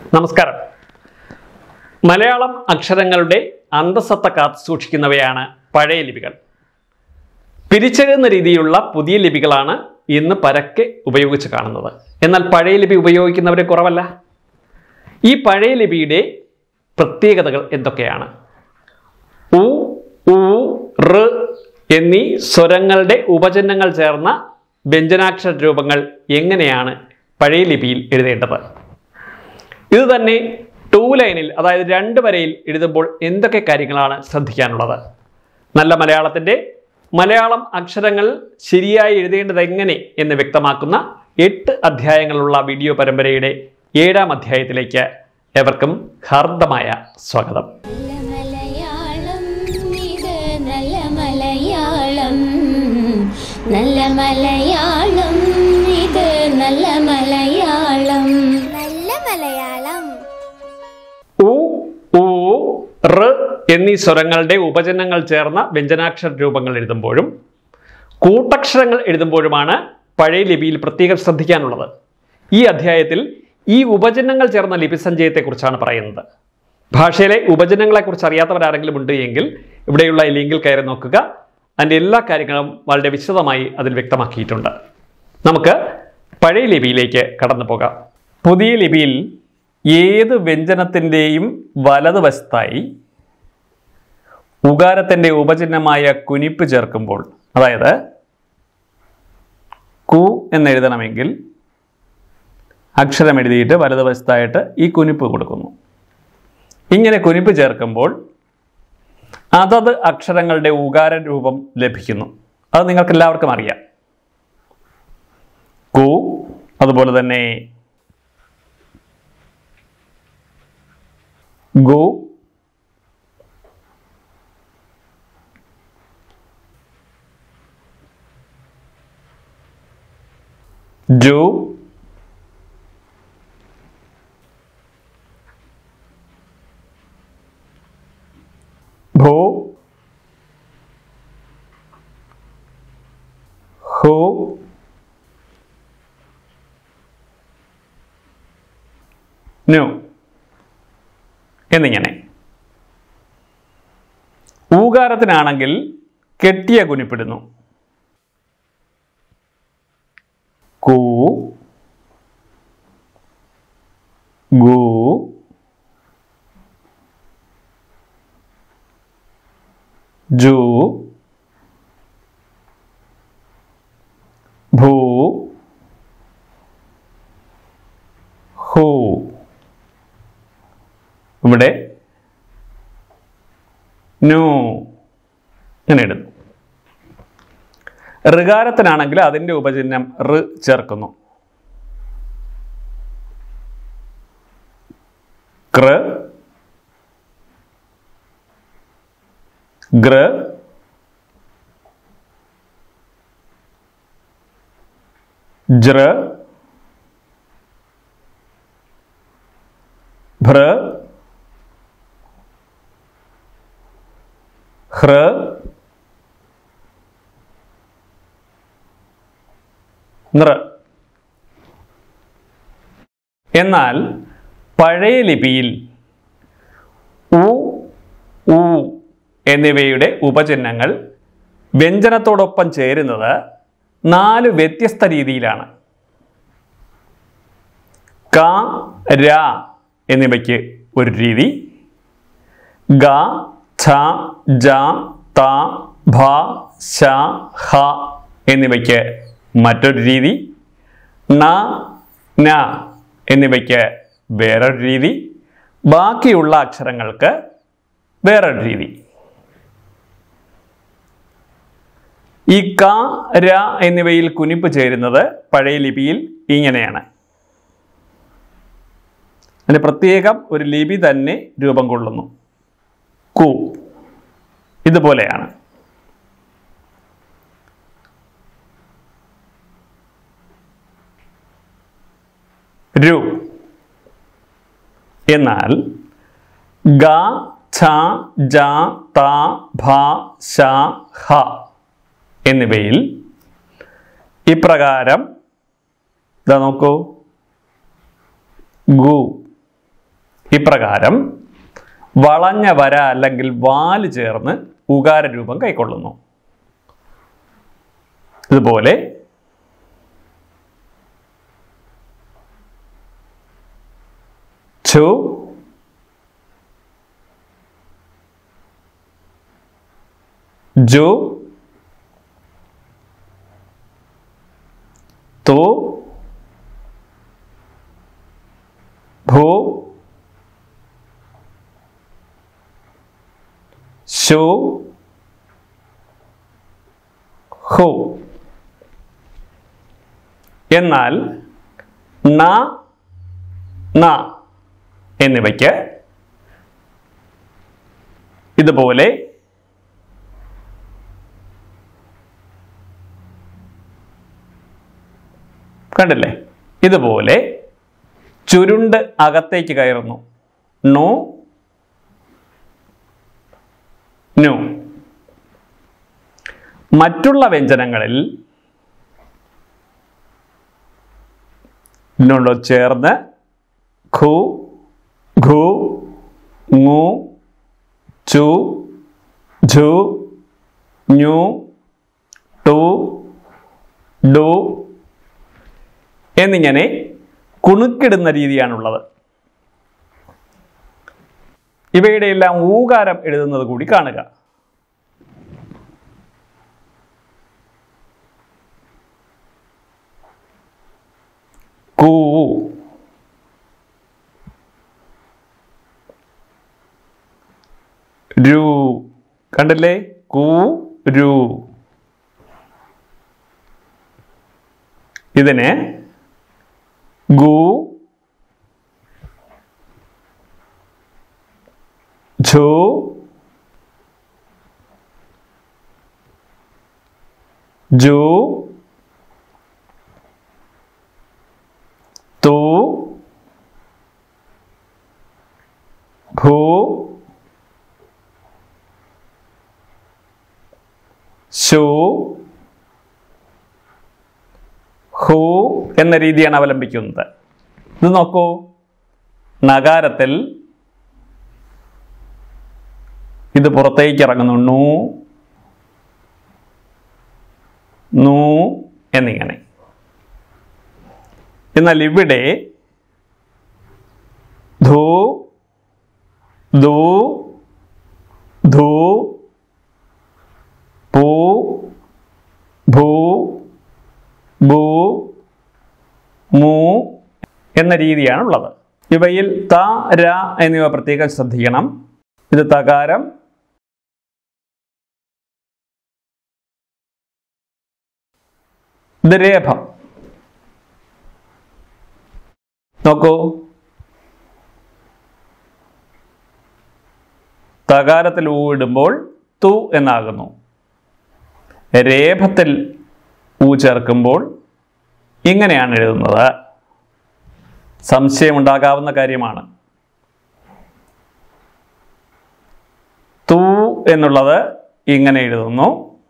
നമസ്കാരം മലയാളം അക്ഷരങ്ങളുടെ അന്തസത്ത കാത്തു സൂക്ഷിക്കുന്നവയാണ് പഴയ ലിപികൾ പിരിച്ചെഴുതുന്ന രീതിയിലുള്ള പുതിയ ലിപികളാണ് ഇന്ന് പരക്കെ ഉപയോഗിച്ച് കാണുന്നത് എന്നാൽ പഴയ ലിപി ഉപയോഗിക്കുന്നവരെ കുറവല്ല ഈ പഴയ ലിപിയുടെ പ്രത്യേകതകൾ എന്തൊക്കെയാണ് ഉ ഉ റ് എന്നീ സ്വരങ്ങളുടെ ഉപചന്നങ്ങൾ ചേർന്ന വ്യഞ്ജനാക്ഷര രൂപങ്ങൾ എങ്ങനെയാണ് പഴയ ലിപിയിൽ എഴുതേണ്ടത് ഇത് തന്നെ ടൂ ലൈനിൽ അതായത് രണ്ട് വരയിൽ എഴുതുമ്പോൾ എന്തൊക്കെ കാര്യങ്ങളാണ് ശ്രദ്ധിക്കാനുള്ളത് നല്ല മലയാളത്തിൻ്റെ മലയാളം അക്ഷരങ്ങൾ ശരിയായി എഴുതേണ്ടത് എങ്ങനെ എന്ന് വ്യക്തമാക്കുന്ന എട്ട് അധ്യായങ്ങളുള്ള വീഡിയോ പരമ്പരയുടെ ഏഴാം അധ്യായത്തിലേക്ക് എവർക്കും ഹാർദമായ സ്വാഗതം നല്ല മലയാളം ഇത് നല്ല മലയാളം നല്ല മലയാളം ഇത് നല്ല മലയാളം നല്ല മലയാളം ഉ ഊ റ് എന്നീ സ്വരങ്ങളുടെ ഉപചനങ്ങൾ ചേർന്ന വ്യഞ്ജനാക്ഷര രൂപങ്ങൾ എഴുതുമ്പോഴും കൂട്ടക്ഷരങ്ങൾ എഴുതുമ്പോഴുമാണ് പഴയ ലിപിയിൽ പ്രത്യേകം ശ്രദ്ധിക്കാനുള്ളത് ഈ അധ്യായത്തിൽ ഈ ഉപചനങ്ങൾ ചേർന്ന ലിപിസഞ്ചയത്തെക്കുറിച്ചാണ് പറയുന്നത് ഭാഷയിലെ ഉപചനങ്ങളെക്കുറിച്ച് അറിയാത്തവരാരെങ്കിലും ഉണ്ട് എങ്കിൽ ഇവിടെയുള്ള ഈ ലിങ്കിൽ കയറി നോക്കുക അതിൻ്റെ എല്ലാ കാര്യങ്ങളും വളരെ വിശദമായി അതിൽ വ്യക്തമാക്കിയിട്ടുണ്ട് നമുക്ക് പഴയ ലിപിയിലേക്ക് കടന്നു പോകാം പുതിയ ലിപിയിൽ ഏത് വ്യഞ്ജനത്തിൻ്റെയും വലതുവശത്തായി ഉകാരത്തിൻ്റെ ഉപചിഹ്നമായ കുനിപ്പ് ചേർക്കുമ്പോൾ അതായത് കു എന്നെഴുതണമെങ്കിൽ അക്ഷരം എഴുതിയിട്ട് വലതുവശത്തായിട്ട് ഈ കുനിപ്പ് കൊടുക്കുന്നു ഇങ്ങനെ കുനിപ്പ് ചേർക്കുമ്പോൾ അതത് അക്ഷരങ്ങളുടെ ഉകാര രൂപം ലഭിക്കുന്നു അത് നിങ്ങൾക്ക് എല്ലാവർക്കും അറിയാം കു അതുപോലെ തന്നെ ഗു ജു ഭൂ ഹു നു എന്നിങ്ങനെ ഊകാരത്തിനാണെങ്കിൽ കെട്ടിയ കുനിപ്പിടുന്നു കൂ ഗു ജു ഭൂ ഹൂ ഇവിടെ നു ഇങ്ങനെ ഇടുന്നു ഋകാരത്തിനാണെങ്കിൽ അതിൻ്റെ ഉപചിഹ്നം റ് ചേർക്കുന്നു കൃ ഗ്ര ജ്ര ഭ്ര ഹ്ര നൃ എന്നാൽ പഴയ ലിപിയിൽ ഉ ഊ എന്നിവയുടെ ഉപചിഹ്നങ്ങൾ വ്യഞ്ജനത്തോടൊപ്പം ചേരുന്നത് നാല് വ്യത്യസ്ത രീതിയിലാണ് ക ര എന്നിവയ്ക്ക് ഒരു രീതി ഗ ഛ ജ ത ഭ ശ ഹ എന്നിവയ്ക്ക് മറ്റൊരു രീതി ണ ന എന്നിവയ്ക്ക് വേറൊരു രീതി ബാക്കിയുള്ള അക്ഷരങ്ങൾക്ക് വേറൊരു രീതി ഈ ക ര എന്നിവയിൽ കുനിപ്പ് ചേരുന്നത് പഴയ ലിപിയിൽ ഇങ്ങനെയാണ് അതിന് പ്രത്യേകം ഒരു ലിപി തന്നെ രൂപം കൊള്ളുന്നു കു ഇതുപോലെയാണ് രു എന്നാൽ ഗ ഛ ജ ത ഭ ശ ഹ എന്നിവയിൽ ഇപ്രകാരം ഇതാ നോക്കൂ ഗു ഇപ്രകാരം വളഞ്ഞ വര അല്ലെങ്കിൽ വാല് ചേർന്ന് ഉകാര രൂപം കൈക്കൊള്ളുന്നു ഇതുപോലെ ചു ജു തു ഭൂ ശു ഹു എന്നാൽ ന ന എന്നിവയ്ക്ക് ഇതുപോലെ കണ്ടില്ലേ ഇതുപോലെ ചുരുണ്ട് അകത്തേക്ക് കയറുന്നു നു നു മറ്റുള്ള വ്യഞ്ജനങ്ങളിൽ ഇതിനോട് ചേർന്ന് ഖു ഘു ngു ചു ഝു ഞു ടു ഡു എന്നിങ്ങനെ കുണുക്കിടുന്ന രീതിയാണുള്ളത് ഇവയുടെ എല്ലാം ഊകാരം എഴുതുന്നത് കൂടി കാണുക കൂ രു കണ്ടില്ലേ കൂ രു ഇതിന് ഗു ഝു ജു തു ഭൂ ശു ഹു എന്ന രീതിയാണ് അവലംബിക്കുന്നത് ഇത് നോക്കൂ നഗാരത്തിൽ ഇത് പുറത്തേക്ക് ഇറങ്ങുന്നു നു നു എന്നിങ്ങനെ എന്നാൽ ഇവിടെ ധൂ ധൂ ധൂ പൂ ഭൂ ഭൂ മൂ എന്ന രീതിയാണുള്ളത് ഇവയിൽ ത ര എന്നിവ പ്രത്യേകം ശ്രദ്ധിക്കണം ഇത് തകാരം ഇത് രേഖം നോക്കൂ തകാരത്തിൽ ഊ ഇടുമ്പോൾ തു എന്നാകുന്നു രേഖത്തിൽ ഊ ചേർക്കുമ്പോൾ ഇങ്ങനെയാണ് എഴുതുന്നത് സംശയമുണ്ടാകാവുന്ന കാര്യമാണ് തു എന്നുള്ളത് ഇങ്ങനെ എഴുതുന്നു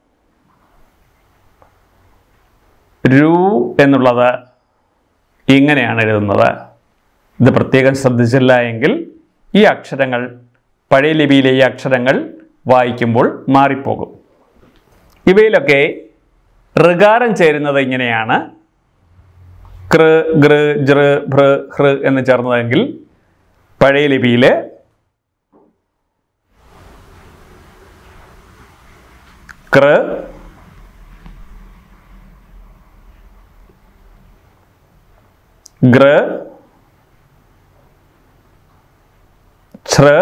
രു എന്നുള്ളത് ഇങ്ങനെയാണ് എഴുതുന്നത് ഇത് പ്രത്യേകം ശ്രദ്ധിച്ചില്ല എങ്കിൽ ഈ അക്ഷരങ്ങൾ പഴയ ലിപിയിലെ ഈ അക്ഷരങ്ങൾ വായിക്കുമ്പോൾ മാറിപ്പോകും ഇവയിലൊക്കെ ഋകാരം ചേരുന്നത് ഇങ്ങനെയാണ് കൃ ഗൃ ജൃ ഭൃ ഹൃ എന്ന് ചേർന്നതെങ്കിൽ പഴയ ലിപിയിൽ കൃ ഗൃ ഛ്ര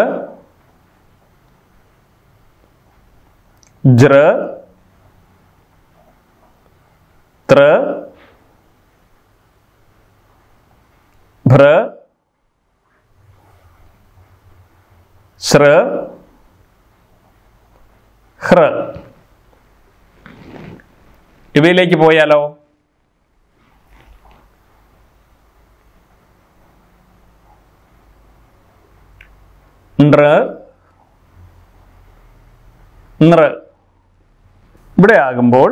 ജൃ ത്ര ഭ്ര ശ്ര ഹ്ര ഇവയിലേക്ക് പോയാലോ നൃ നൃ ഇവിടെ ആകുമ്പോൾ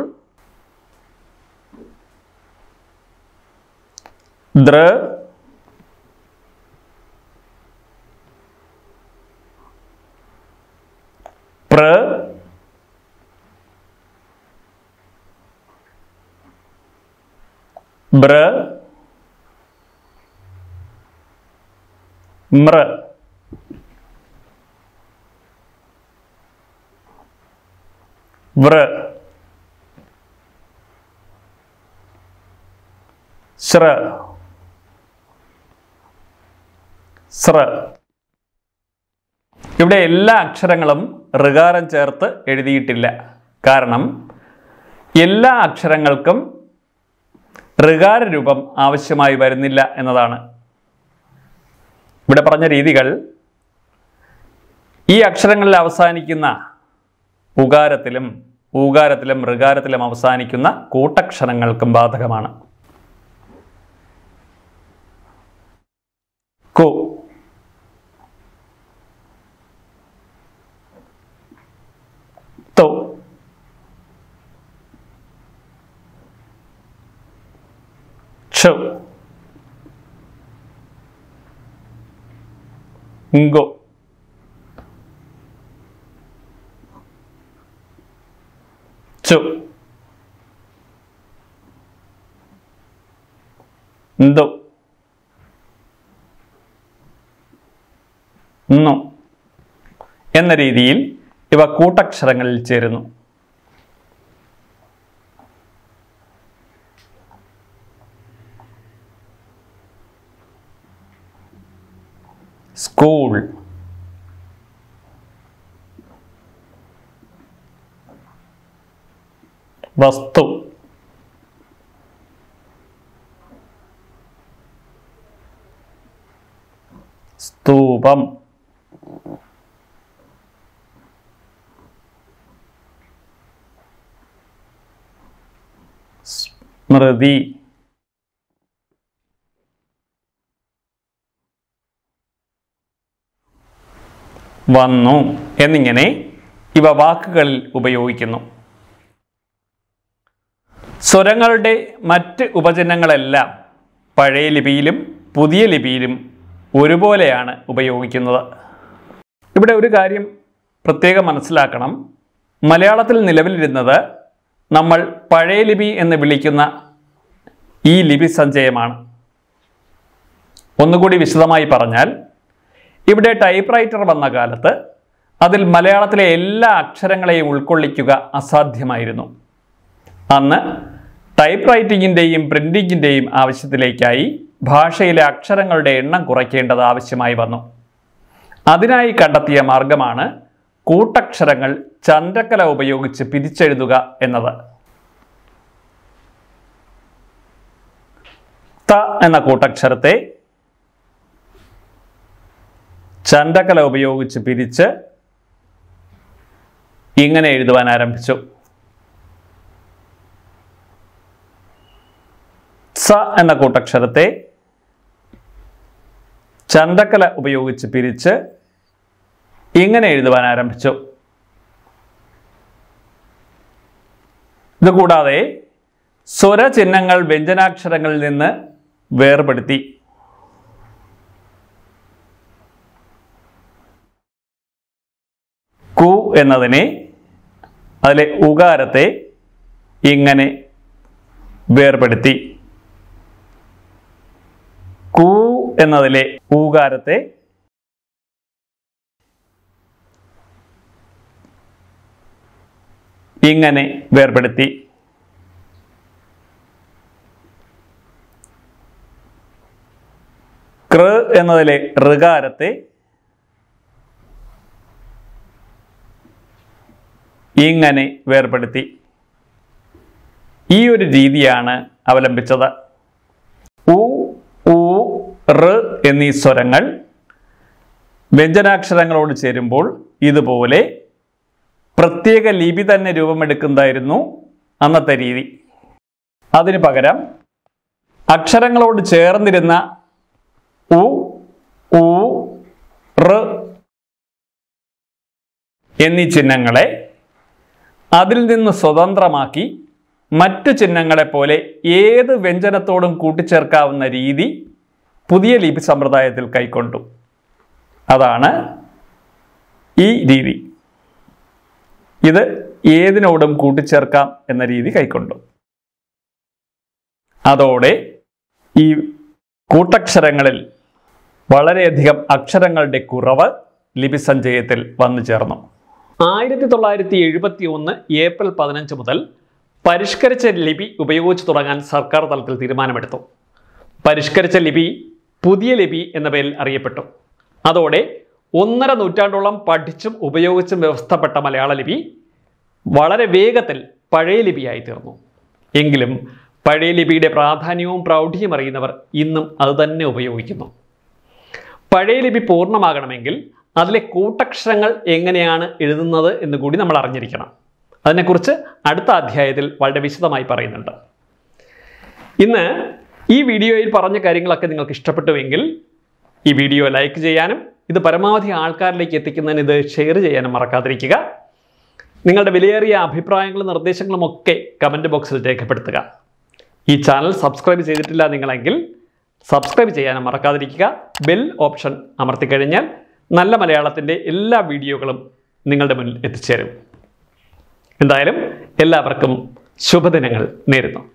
ദ്ര ബ്ര മൃ വൃ ശ്ര സ്ര ഇവിടെ എല്ലാ അക്ഷരങ്ങളും ഋകാരം ചേർത്ത് എഴുതിയിട്ടില്ല കാരണം എല്ലാ അക്ഷരങ്ങൾക്കും ഋകാര രൂപം ആവശ്യമായി വരുന്നില്ല എന്നതാണ് ഇവിടെ പറഞ്ഞ രീതികൾ ഈ അക്ഷരങ്ങളിൽ അവസാനിക്കുന്ന ഉകാരത്തിലും ഊകാരത്തിലും ഋകാരത്തിലും അവസാനിക്കുന്ന കൂട്ടക്ഷരങ്ങൾക്കും ബാധകമാണ് കു തു ഛു ngụ chụ ndụ ന്നു എന്ന രീതിയിൽ ഇവ കൂട്ടക്ഷരങ്ങളിൽ ചേരുന്നു സ്കൂൾ വസ്തു സ്തൂപം സ്മൃതി വന്നു എന്നിങ്ങനെ ഇവ വാക്കുകളിൽ ഉപയോഗിക്കുന്നു സ്വരങ്ങളുടെ മറ്റ് ഉപചനങ്ങളെല്ലാം പഴയ ലിപിയിലും പുതിയ ലിപിയിലും ഒരുപോലെയാണ് ഉപയോഗിക്കുന്നത് ഇവിടെ ഒരു കാര്യം പ്രത്യേകം മനസ്സിലാക്കണം മലയാളത്തിൽ നിലവിലിരുന്നത് നമ്മൾ പഴയ ലിപി എന്ന് വിളിക്കുന്ന ഈ ലിപി സഞ്ചയമാണ് ഒന്നുകൂടി വിശദമായി പറഞ്ഞാൽ ഇവിടെ ടൈപ്പ് റൈറ്റർ വന്ന കാലത്ത് അതിൽ മലയാളത്തിലെ എല്ലാ അക്ഷരങ്ങളെയും ഉൾക്കൊള്ളിക്കുക അസാധ്യമായിരുന്നു അന്ന് ടൈപ്പ് റൈറ്റിങ്ങിൻ്റെയും പ്രിൻറ്റിങ്ങിൻ്റെയും ആവശ്യത്തിലേക്കായി ഭാഷയിലെ അക്ഷരങ്ങളുടെ എണ്ണം കുറയ്ക്കേണ്ടത് ആവശ്യമായി വന്നു അതിനായി കണ്ടെത്തിയ മാർഗമാണ് കൂട്ടക്ഷരങ്ങൾ ചന്ദ്രക്കല ഉപയോഗിച്ച് പിരിച്ചെഴുതുക എന്നത് ത എന്ന കൂട്ടക്ഷരത്തെ ചന്ദ്രക്കല ഉപയോഗിച്ച് പിരിച്ച് ഇങ്ങനെ എഴുതുവാൻ ആരംഭിച്ചു സ എന്ന കൂട്ടക്ഷരത്തെ ചന്ദ്രക്കല ഉപയോഗിച്ച് പിരിച്ച് ഇങ്ങനെ എഴുതുവാൻ ആരംഭിച്ചു ഇതുകൂടാതെ സ്വരചിഹ്നങ്ങൾ വ്യഞ്ജനാക്ഷരങ്ങളിൽ നിന്ന് വേർപെടുത്തി കു എന്നതിനെ അതിലെ ഉകാരത്തെ ഇങ്ങനെ വേർപെടുത്തി കു എന്നതിലെ ഊകാരത്തെ ഇങ്ങനെ വേർപെടുത്തി കൃ എന്നതിലെ ഋകാരത്തെ ഇങ്ങനെ വേർപെടുത്തി ഈ ഒരു രീതിയാണ് അവലംബിച്ചത് ഉ ഉ റ് എന്നീ സ്വരങ്ങൾ വ്യഞ്ജനാക്ഷരങ്ങളോട് ചേരുമ്പോൾ ഇതുപോലെ പ്രത്യേക ലിപി തന്നെ രൂപമെടുക്കുന്നതായിരുന്നു അന്നത്തെ രീതി അതിന് പകരം അക്ഷരങ്ങളോട് ചേർന്നിരുന്ന ഉ ഉ റ് എന്നീ ചിഹ്നങ്ങളെ അതിൽ നിന്ന് സ്വതന്ത്രമാക്കി മറ്റു ചിഹ്നങ്ങളെ പോലെ ഏത് വ്യഞ്ജനത്തോടും കൂട്ടിച്ചേർക്കാവുന്ന രീതി പുതിയ ലിപി സമ്പ്രദായത്തിൽ കൈക്കൊണ്ടു അതാണ് ഈ രീതി ഇത് ഏതിനോടും കൂട്ടിച്ചേർക്കാം എന്ന രീതി കൈക്കൊണ്ടു അതോടെ ഈ കൂട്ടക്ഷരങ്ങളിൽ വളരെയധികം അക്ഷരങ്ങളുടെ കുറവ് ലിപി സഞ്ചയത്തിൽ വന്നു ചേർന്നു ആയിരത്തി തൊള്ളായിരത്തി എഴുപത്തി ഒന്ന് ഏപ്രിൽ പതിനഞ്ച് മുതൽ പരിഷ്കരിച്ച ലിപി ഉപയോഗിച്ചു തുടങ്ങാൻ സർക്കാർ തലത്തിൽ തീരുമാനമെടുത്തു പരിഷ്കരിച്ച ലിപി പുതിയ ലിപി എന്ന പേരിൽ അറിയപ്പെട്ടു അതോടെ ഒന്നര നൂറ്റാണ്ടോളം പഠിച്ചും ഉപയോഗിച്ചും വ്യവസ്ഥപ്പെട്ട മലയാള ലിപി വളരെ വേഗത്തിൽ പഴയ ലിപിയായി തീർന്നു എങ്കിലും പഴയ ലിപിയുടെ പ്രാധാന്യവും പ്രൗഢിയും അറിയുന്നവർ ഇന്നും അത് തന്നെ ഉപയോഗിക്കുന്നു പഴയ ലിപി പൂർണ്ണമാകണമെങ്കിൽ അതിലെ കൂട്ടക്ഷരങ്ങൾ എങ്ങനെയാണ് എഴുതുന്നത് എന്ന് കൂടി നമ്മൾ അറിഞ്ഞിരിക്കണം അതിനെക്കുറിച്ച് അടുത്ത അധ്യായത്തിൽ വളരെ വിശദമായി പറയുന്നുണ്ട് ഇന്ന് ഈ വീഡിയോയിൽ പറഞ്ഞ കാര്യങ്ങളൊക്കെ നിങ്ങൾക്ക് ഇഷ്ടപ്പെട്ടുവെങ്കിൽ ഈ വീഡിയോ ലൈക്ക് ചെയ്യാനും ഇത് പരമാവധി ആൾക്കാരിലേക്ക് എത്തിക്കുന്നതിന് ഇത് ഷെയർ ചെയ്യാനും മറക്കാതിരിക്കുക നിങ്ങളുടെ വിലയേറിയ അഭിപ്രായങ്ങളും നിർദ്ദേശങ്ങളും ഒക്കെ കമൻറ്റ് ബോക്സിൽ രേഖപ്പെടുത്തുക ഈ ചാനൽ സബ്സ്ക്രൈബ് ചെയ്തിട്ടില്ല നിങ്ങളെങ്കിൽ സബ്സ്ക്രൈബ് ചെയ്യാനും മറക്കാതിരിക്കുക ബെൽ ഓപ്ഷൻ അമർത്തിക്കഴിഞ്ഞാൽ നല്ല മലയാളത്തിൻ്റെ എല്ലാ വീഡിയോകളും നിങ്ങളുടെ മുന്നിൽ എത്തിച്ചേരും എന്തായാലും എല്ലാവർക്കും ശുഭദിനങ്ങൾ നേരുന്നു